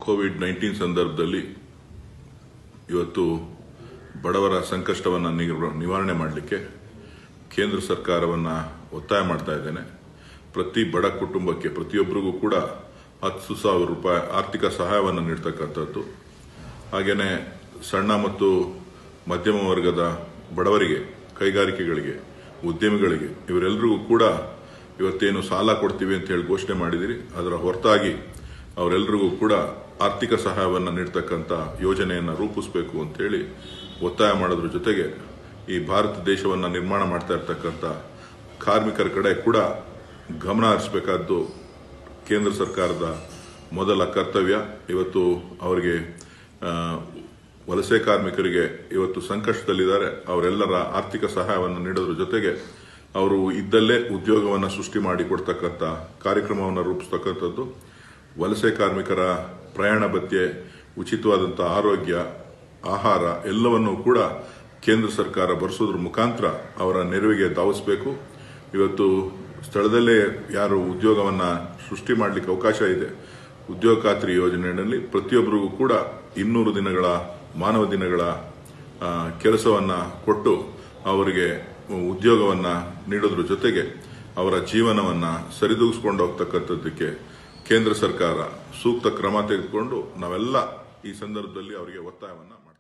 Covid nineteen ಸಂದರ್ಭದಲ್ಲಿ ಇವತ್ತು ಬಡವರ ಸಂಕಷ್ಟವನ್ನು ನಿಗ- ನಿವಾರಣೆ ಮಾಡಲಿಕ್ಕೆ ಕೇಂದ್ರ ಸರ್ಕಾರವನ್ನು ಒತ್ತಾಯ ಮಾಡ್ತಾ ಇದ್ದೇನೆ ಪ್ರತಿ ಬಡ ಕುಟುಂಬಕ್ಕೆ ಪ್ರತಿಯೊಬ್ಬರಿಗೂ ಕೂಡ ಹತ್ತು ಸಾವಿರ ರೂಪಾಯಿ ಆರ್ಥಿಕ ಸಹಾಯವನ್ನು ನೀಡ್ತಕ್ಕಂಥದ್ದು ಹಾಗೆಯೇ ಸಣ್ಣ ಮತ್ತು ಮಧ್ಯಮ ವರ್ಗದ ಬಡವರಿಗೆ ಕೈಗಾರಿಕೆಗಳಿಗೆ ಉದ್ಯಮಿಗಳಿಗೆ ಇವರೆಲ್ಲರಿಗೂ ಕೂಡ ಇವತ್ತೇನು ಸಾಲ ಕೊಡ್ತೀವಿ ಅಂತ ಹೇಳಿ ಘೋಷಣೆ ಮಾಡಿದಿರಿ ಅದರ ಹೊರತಾಗಿ ಅವರೆಲ್ಲರಿಗೂ ಕೂಡ ಆರ್ಥಿಕ ಸಹಾಯವನ್ನು ನೀಡ್ತಕ್ಕಂಥ ಯೋಜನೆಯನ್ನು ರೂಪಿಸಬೇಕು ಅಂತೇಳಿ ಒತ್ತಾಯ ಮಾಡೋದ್ರ ಜೊತೆಗೆ ಈ ಭಾರತ ದೇಶವನ್ನು ನಿರ್ಮಾಣ ಮಾಡ್ತಾ ಇರ್ತಕ್ಕಂಥ ಕಾರ್ಮಿಕರ ಕಡೆ ಕೂಡ ಗಮನ ಹರಿಸಬೇಕಾದ್ದು ಕೇಂದ್ರ ಸರ್ಕಾರದ ಮೊದಲ ಕರ್ತವ್ಯ ಇವತ್ತು ಅವರಿಗೆ ಆ, ವಲಸೆ ಕಾರ್ಮಿಕರಿಗೆ ಇವತ್ತು ಸಂಕಷ್ಟದಲ್ಲಿದ್ದಾರೆ ಅವರೆಲ್ಲರ ಆರ್ಥಿಕ ಸಹಾಯವನ್ನು ನೀಡೋದ್ರ ಜೊತೆಗೆ ಅವರು ಇದ್ದಲ್ಲೇ ಉದ್ಯೋಗವನ್ನು ಸೃಷ್ಟಿ ಮಾಡಿ ಕೊಡ್ತಕ್ಕಂಥ ಕಾರ್ಯಕ್ರಮವನ್ನು ರೂಪಿಸ್ತಕ್ಕಂಥದ್ದು ವಲಸೆ ಕಾರ್ಮಿಕರ ಪ್ರಯಾಣ ಭತ್ಯೆ ಉಚಿತವಾದಂಥ ಆರೋಗ್ಯ ಆಹಾರ ಎಲ್ಲವನ್ನೂ ಕೂಡ ಕೇಂದ್ರ ಸರ್ಕಾರ ಭರಿಸೋದ್ರ ಮುಖಾಂತರ ಅವರ ನೆರವಿಗೆ ಧಾವಿಸಬೇಕು ಇವತ್ತು ಸ್ಥಳದಲ್ಲೇ ಯಾರು ಉದ್ಯೋಗವನ್ನ ಸೃಷ್ಟಿ ಮಾಡಲಿಕ್ಕೆ ಅವಕಾಶ ಇದೆ ಉದ್ಯೋಗ ಖಾತ್ರಿ ಯೋಜನೆಯಲ್ಲಿ ಪ್ರತಿಯೊಬ್ಬರಿಗೂ ಕೂಡ ಇನ್ನೂರು ದಿನಗಳ ಮಾನವ ದಿನಗಳ ಆ, ಕೆಲಸವನ್ನ ಕೊಟ್ಟು ಅವರಿಗೆ ಉದ್ಯೋಗವನ್ನ ನೀಡೋದ್ರ ಜೊತೆಗೆ ಅವರ ಜೀವನವನ್ನ ಸರಿದೂಗಿಸ್ಕೊಂಡು ಹೋಗ್ತಕ್ಕಂಥದ್ದಕ್ಕೆ ಕೇಂದ್ರ ಸರ್ಕಾರ ಸೂಕ್ತ ಕ್ರಮ ತೆಗೆದುಕೊಂಡು ನಾವೆಲ್ಲ ಈ ಸಂದರ್ಭದಲ್ಲಿ ಅವರಿಗೆ ಒತ್ತಾಯವನ್ನ ಮಾಡ್ತೀವಿ